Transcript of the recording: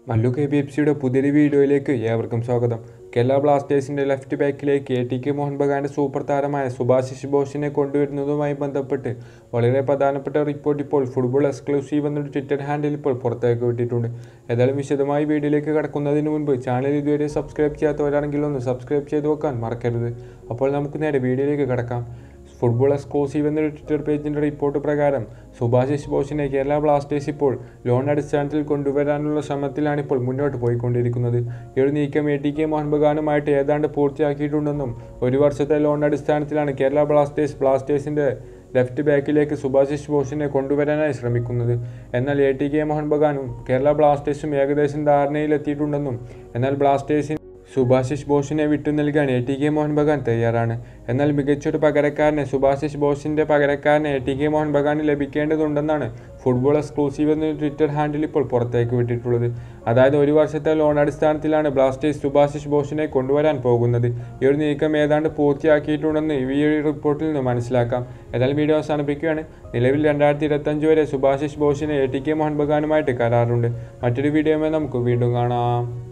Mallu K B F സിയുടെ പുതിയൊരു വീഡിയോയിലേക്ക് ഏവർക്കും സ്വാഗതം കേരള ബ്ലാസ്റ്റേഴ്സിന്റെ ലെഫ്റ്റ് ബാക്കിലേക്ക് എ ടി കെ മോഹൻ ബഗാന്റെ സൂപ്പർ താരമായ സുഭാഷിഷ് ബോസിനെ കൊണ്ടുവരുന്നതുമായി ബന്ധപ്പെട്ട് വളരെ പ്രധാനപ്പെട്ട റിപ്പോർട്ട് ഇപ്പോൾ ഫുട്ബോൾ എക്സ്ക്ലൂസീവ് എന്നൊരു ട്വിറ്റർ ഹാൻഡിൽ ഇപ്പോൾ പുറത്തേക്ക് വിട്ടിട്ടുണ്ട് ഏതായാലും വിശദമായി വീഡിയോയിലേക്ക് കടക്കുന്നതിന് മുൻപ് ചാനൽ ഇതുവരെ സബ്സ്ക്രൈബ് ചെയ്യാത്തവരാണെങ്കിൽ ഒന്ന് സബ്സ്ക്രൈബ് ചെയ്ത് വെക്കാൻ മറക്കരുത് അപ്പോൾ നമുക്ക് നേരെ വീഡിയോയിലേക്ക് കടക്കാം ഫുട്ബോൾ എക്സ്ക്ലൂസീവ് എന്നൊരു ട്വിറ്റർ പേജിൻ്റെ റിപ്പോർട്ട് പ്രകാരം സുഭാഷിഷ് ബോസിനെ കേരള ബ്ലാസ്റ്റേഴ്സ് ഇപ്പോൾ ലോൺ അടിസ്ഥാനത്തിൽ കൊണ്ടുവരാനുള്ള ശ്രമത്തിലാണ് ഇപ്പോൾ മുന്നോട്ട് പോയിക്കൊണ്ടിരിക്കുന്നത് ഈ ഒരു നീക്കം എ ടി കെ മോഹൻ ബഗാനുമായിട്ട് ഏതാണ്ട് പൂർത്തിയാക്കിയിട്ടുണ്ടെന്നും ഒരു വർഷത്തെ ലോൺ അടിസ്ഥാനത്തിലാണ് കേരള ബ്ലാസ്റ്റേഴ്സ് ബ്ലാസ്റ്റേഴ്സിൻ്റെ ലെഫ്റ്റ് ബാക്കിലേക്ക് സുഭാഷിഷ് ബോസിനെ കൊണ്ടുവരാനായി ശ്രമിക്കുന്നത് എന്നാൽ എ ടി കെ മോഹൻ ബഗാനും കേരള ബ്ലാസ്റ്റേഴ്സും ഏകദേശം ധാരണയിലെത്തിയിട്ടുണ്ടെന്നും എന്നാൽ ബ്ലാസ്റ്റേഴ്സിന് സുഭാഷിഷ് ബോസിനെ വിട്ടു നൽകാൻ A T K Mohun Bagan തയ്യാറാണ് എന്നാൽ മികച്ചൊരു പകരക്കാരനെ സുഭാഷിഷ് ബോസിന്റെ പകരക്കാരനെ എ ടി കെ മോഹൻ ബഗാന് ലഭിക്കേണ്ടതുണ്ടെന്നാണ് ഫുട്ബോൾ എക്സ്ക്ലൂസീവ് എന്ന ട്വിറ്റർ ഹാൻഡിൽ ഇപ്പോൾ പുറത്തേക്ക് വിട്ടിട്ടുള്ളത് അതായത് ഒരു വർഷത്തെ ലോൺ അടിസ്ഥാനത്തിലാണ് ബ്ലാസ്റ്റേഴ്സ് സുഭാഷിഷ് ബോസിനെ കൊണ്ടുവരാൻ പോകുന്നത് ഈ ഒരു നീക്കം ഏതാണ്ട് പൂർത്തിയാക്കിയിട്ടുണ്ടെന്ന് ഈ ഒരു റിപ്പോർട്ടിൽ നിന്ന് മനസ്സിലാക്കാം ഏതായാലും വീഡിയോ അവസാനിപ്പിക്കുകയാണ് നിലവിൽ രണ്ടായിരത്തി ഇരുപത്തഞ്ച് വരെ സുഭാഷിഷ് ബോസിനെ എ ടി കെ മോഹൻ ബഗാനുമായിട്ട് കരാറുണ്ട് മറ്റൊരു വീഡിയോയുമായി നമുക്ക് വീണ്ടും കാണാം